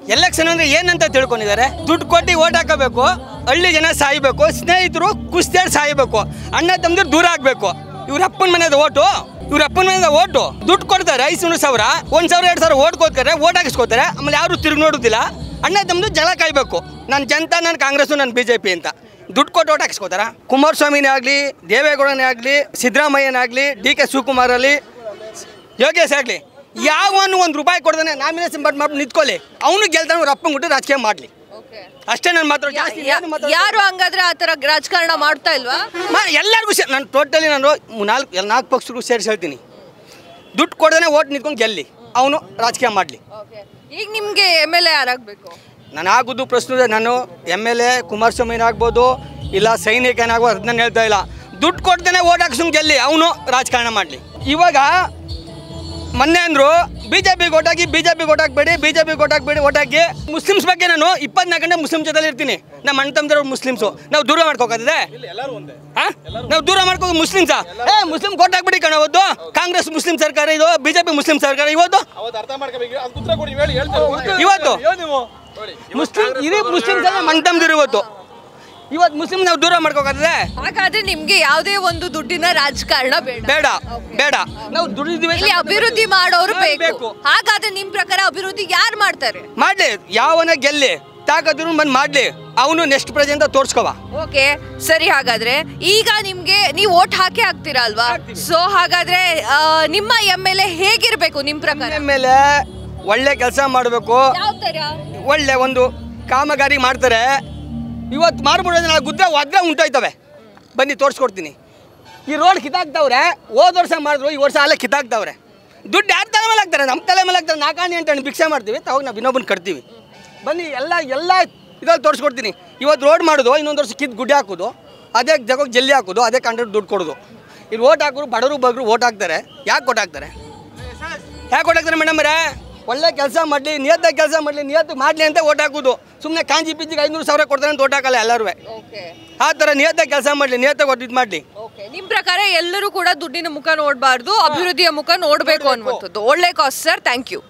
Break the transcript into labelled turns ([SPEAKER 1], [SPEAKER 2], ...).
[SPEAKER 1] Election ಅಂದ್ರೆ ಏನಂತ ತಿಳ್ಕೊಂಡಿದ್ದಾರೆ ದುಡ್ಡು ಕೊಟ್ಟು ಓಟ್ ಹಾಕಬೇಕು ಹಳ್ಳಿ ಜನ ಸಾಯ್ಬೇಕು ಸ್ನೇಹಿತರು ಕುಸ್ತಿಯಾಡಿ ಸಾಯ್ಬೇಕು ಅಣ್ಣ ತಮ್ಮದ್ರು ದೂರ ಆಗ್ಬೇಕು ಇವ್ರ ಅಪ್ಪನ ಮನೆದ ಓಟು ಇವ್ರ ಅಪ್ಪನ ಮನೆದ ಓಟು ದುಡ್ಡು ಕೊಡ್ತಾರೆ ಐದು ಸಾವಿರ ಒಂದ್ ಸಾವಿರ ಎರಡು ಸಾವಿರ ಓಟ್ ಕೊಡ್ತಾರೆ ಓಟ್ ಹಾಕಿಸ್ಕೋತಾರೆ ಆಮೇಲೆ ಯಾರು ತಿರುಗಿ ನೋಡುದಿಲ್ಲ ಅಣ್ಣ ತಮ್ಮದು ಜಲ ಕಾಯ್ಬೇಕು ನಾನು ಜನತಾ ನಾನು ಕಾಂಗ್ರೆಸ್ಸು ನಾನು ಬಿ ಜೆ ಪಿ ಅಂತ ದುಡ್ಡು ಕೊಟ್ಟು ಓಟ್ ಹಾಕಿಸ್ಕೋತಾರ ಕುಮಾರಸ್ವಾಮಿನೇ ಆಗಲಿ ದೇವೇಗೌಡನೇ ಆಗಲಿ ಸಿದ್ದರಾಮಯ್ಯನೇ ಆಗಲಿ ಡಿ ಕೆ ಶಿವಕುಮಾರ್ ಆಗಲಿ ಯೋಗೇಶ್ ಆಗಲಿ ಯಾವನು ಒಂದು ರೂಪಾಯಿ ಕೊಡ್ದಾನೆ ನಾಮಿನೇಷನ್ ಮಾಡಿ ಮಾಡಿ ನಿಂತ್ಕೊಳ್ಳಿ ಅವನು ಗೆಲ್ತಾನೆ ಅವ್ರ ಅಪ್ಪನ ಬಿಟ್ಟು ರಾಜಕೀಯ ಮಾಡಲಿ ಅಷ್ಟೇ ನಾನು ಮಾತ್ರ ಜಾಸ್ತಿ ಏನು ಮಾತಾಡೋದು?
[SPEAKER 2] ಯಾರು ಹಂಗಾದ್ರೆ ಆತರ ರಾಜಕಾರಣ ಮಾಡ್ತಾ ಇಲ್ವಾ
[SPEAKER 1] ಮಾ ಎಲ್ಲರಿಗೂ ಸೇ ನಾನು ಟೋಟಲಿ ನಾನು ನಾಲ್ಕು ಎಲ್ಲ ನಾಲ್ಕು ಪಕ್ಷಕ್ಕೂ ಸೇರಿಸಿ ಹೇಳ್ತೀನಿ ದುಡ್ಡು ಕೊಡ್ದೇ ಓಟ್ ನಿಂತ್ಕೊಂಡು ಗೆಲ್ಲಿ ಅವನು ರಾಜಕೀಯ ಮಾಡಲಿ
[SPEAKER 2] ಈಗ ನಿಮ್ಗೆ ಎಮ್ ಎಲ್ ಎ ಯಾರಾಗ್ಬೇಕು
[SPEAKER 1] ನಾನು ಆಗೋದು ಪ್ರಶ್ನೆ ನಾನು ಎಮ್ ಎಲ್ ಎ ಕುಮಾರಸ್ವಾಮಿನ ಆಗ್ಬೋದು ಇಲ್ಲ ಸೈನಿಕನಾಗ್ಬೋದು ಅದನ್ನ ನಾನು ಹೇಳ್ತಾ ಇಲ್ಲ ದುಡ್ಡು ಕೊಡ್ದೇನೆ ಓಟ್ ಹಾಕ್ಸಂಗೆ ಗೆಲ್ಲಿ ಅವನು ರಾಜಕಾರಣ ಮಾಡಲಿ ಇವಾಗ ಮೊನ್ನೆ ಅಂದರು ಬಿ ಜೆ ಪಿಗೆ ಓಟ್ ಹಾಕಿ ಬಿ ಜೆ ಪಿಗೆ ಓಟ್ ಹಾಕ್ಬೇಡಿ ಬಿ ಜೆ ಪಿಗೆ ಓಟ್ ಹಾಕ್ಬೇಡಿ ಓಟ್ ಹಾಕಿ ಮುಸ್ಲಿಮ್ಸ್ ಬಗ್ಗೆ ನಾನು ಇಪ್ಪತ್ನಾಲ್ಕು ಗಂಟೆ ಮುಸ್ಲಿಂ ಜೊತೆಲಿ ಇರ್ತೀನಿ ನಮ್ಮ ಅಣ್ಣ ತಮ್ಮದಿರೋ ಮುಸ್ಲಿಮ್ಸು ನಾವು ದೂರ ಮಾಡ್ಕೋಕತ್ತದೆ ಹಾಂ ನಾವು ದೂರ ಮಾಡ್ಕೋ ಮುಸ್ಲಿಮ್ಸಾ ಏ ಮುಸ್ಲಿಂ ಓಟ್ ಹಾಕ್ಬಿಡಿ ಕಣ ಅವತ್ತು ಕಾಂಗ್ರೆಸ್ ಮುಸ್ಲಿಂ ಸರ್ಕಾರ ಇದು ಬಿ ಜೆ ಪಿ ಮುಸ್ಲಿಂ ಸರ್ಕಾರ ಇವತ್ತು
[SPEAKER 3] ಅವತ್ತು ಅರ್ಥ ಮಾಡ್ಕೋಬೇಕು ಅದು ಉತ್ತರ ಕೊಡಿ ಹೇಳಿ ಹೇಳ್ತಾರೆ
[SPEAKER 1] ಇವತ್ತು
[SPEAKER 3] ಹೇಳಿ ನೀವು
[SPEAKER 1] ಮುಸ್ಲಿಂ ಇಡೀ ಮುಸ್ಲಿಮ್ಸ್ ಎಲ್ಲ ಮಣ್ಣ ತಮ್ಮದಿರು ಇವತ್ತು ಇವತ್ತು ಮುಸ್ಲಿಂ ನಾವು ದೂರ ಮಾಡ್ಕೋಕತ್ತದೆ
[SPEAKER 2] ಹಾಗಾದ್ರೆ ನಿಮ್ಗೆ ಯಾವುದೇ ಒಂದು ದುಡ್ಡಿನ ರಾಜಕಾರಣ ಬೇಡ
[SPEAKER 1] ಬೇಡ ಬೇಡ ನಾವು ದುಡಿದಿವಿ
[SPEAKER 2] ಇಲ್ಲಿ ಅಭಿವೃದ್ಧಿ ಮಾಡೋರು
[SPEAKER 1] ಬೇಕು.
[SPEAKER 2] ಬೇಕು ಹಾಗಾದ್ರೆ ನಿಮ್ ಪ್ರಕಾರ ಅಭಿವೃದ್ಧಿ ಯಾರು ಮಾಡ್ತಾರೆ
[SPEAKER 1] ಮಾಡ್ಲಿ ಯಾವನ ಗೆಲ್ಲಿ ತಾಕದ್ರು ಬಂದು ಮಾಡ್ಲಿ ಅವನು ನೆಕ್ಸ್ಟ್ ಪ್ರೆಸೆಂಟ್ ತೋರ್ಸ್ಕೊವ
[SPEAKER 2] ಓಕೆ ಸರಿ ಹಾಗಾದ್ರೆ ಈಗ ನಿಮ್ಗೆ ನೀವು ಓಟ್ ಹಾಕಿ ಹಾಕ್ತೀರಾ ಅಲ್ವಾ ಸೊ ಹಾಗಾದ್ರೆ ಆ, ನಿಮ್ಮ ಎಮ್ ಎಲ್ ಎ ಹೇಗಿರ್ಬೇಕು ನಿಮ್ ಪ್ರಕಾರ
[SPEAKER 1] ಮೇಲೆ ಒಳ್ಳೆ ಕೆಲಸ ಮಾಡಬೇಕು
[SPEAKER 2] ಯಾವ ತರ
[SPEAKER 1] ಒಳ್ಳೆ ಒಂದು ಕಾಮಗಾರಿ ಮಾಡ್ತಾರೆ ಇವತ್ತು ಮಾಡ್ಬಿಡೋದು ನಾಳೆ ಗುದ್ದೆ ಒದ್ರೆ ಉಂಟಾಯ್ತವೆ ಬನ್ನಿ ತೋರಿಸ್ಕೊಡ್ತೀನಿ ಈ ರೋಡ್ ಕಿತ್ತಾಕ್ತವ್ರೆ ಹೋದ ವರ್ಷ ಮಾಡಿದ್ರು ಈ ವರ್ಷ ಅಲ್ಲೇ ಕಿತ್ತಾಕ್ತವ್ರೆ ದುಡ್ಡು ಯಾರ ತಲೆ ಮೇಲೆ ಹಾಕ್ತಾರೆ ನಮ್ಮ ತಲೆ ಮೇಲೆ ಹಾಕ್ತಾರೆ ನಾಲ್ಕಾಣಿ ಅಂತ ಹೇಳಿ ಭಿಕ್ಷೆ ಮಾಡ್ತೀವಿ ತಾವಾಗ ನಾವು ಇನ್ನೊಬ್ಬನ ಕಟ್ತೀವಿ ಬನ್ನಿ ಎಲ್ಲ ಎಲ್ಲ ಇದ್ರಲ್ಲಿ ತೋರಿಸ್ಕೊಡ್ತೀನಿ ಇವತ್ತು ರೋಡ್ ಮಾಡೋದು ಇನ್ನೊಂದು ವರ್ಷ ಕಿತ್ತು ಗುಡ್ಡೆ ಹಾಕೋದು ಅದೇ ಜಗಕ್ಕೆ ಜಲ್ಲಿ ಹಾಕೋದು ಅದೇ ಕಾಂಟ್ರಾಕ್ಟ್ ದುಡ್ಡು ಕೊಡೋದು ಇಲ್ಲಿ ಓಟ್ ಹಾಕೋರು ಬಡವರು ಬಗ್ರು ಓಟ್ ಹಾಕ್ತಾರೆ ಯಾಕೆ ಓಟ್ ಹಾಕ್ತಾರೆ ಯಾಕೆ ಓಟ್ ಹಾಕ್ತಾರೆ ಮೇಡಮರೇ ಒಳ್ಳೆ ಕೆಲಸ ಮಾಡಲಿ ನಿಯತ್ತಾಗಿ ಕೆಲಸ ಮಾಡಲಿ ನಿಯತ್ತು ಮಾಡಲಿ ಅಂತ ಓಟ್ ಹಾಕೋದು ಸುಮ್ಮನೆ ಕಾಂಜಿ ಪಿಂಜಿಗೆ ಐನೂರು ಸಾವಿರ ಕೊಡ್ತಾರೆ ಅಂತ ಓಟ್ ಹಾಕಲ್ಲ ಎಲ್ಲರೂ
[SPEAKER 2] ಓಕೆ
[SPEAKER 1] ಆ ಥರ ನಿಯತ್ತಾಗಿ ಕೆಲಸ ಮಾಡಲಿ ನಿಯತ್ತಾಗಿ ಒಟ್ಟು ಇದು ಮಾಡಲಿ
[SPEAKER 2] ಓಕೆ ನಿಮ್ ಪ್ರಕಾರ ಎಲ್ಲರೂ ಕೂಡ ದುಡ್ಡಿನ ಮುಖ ನೋಡಬಾರ್ದು ಅಭಿವೃದ್ಧಿಯ ಮುಖ ನೋಡ್ಬೇಕು ಅನ್ನುವಂಥದ್ದು ಒಳ್ಳೆ ಕಾಸ್ಟ್ ಸರ್ ಥ್ಯಾಂಕ್ ಯು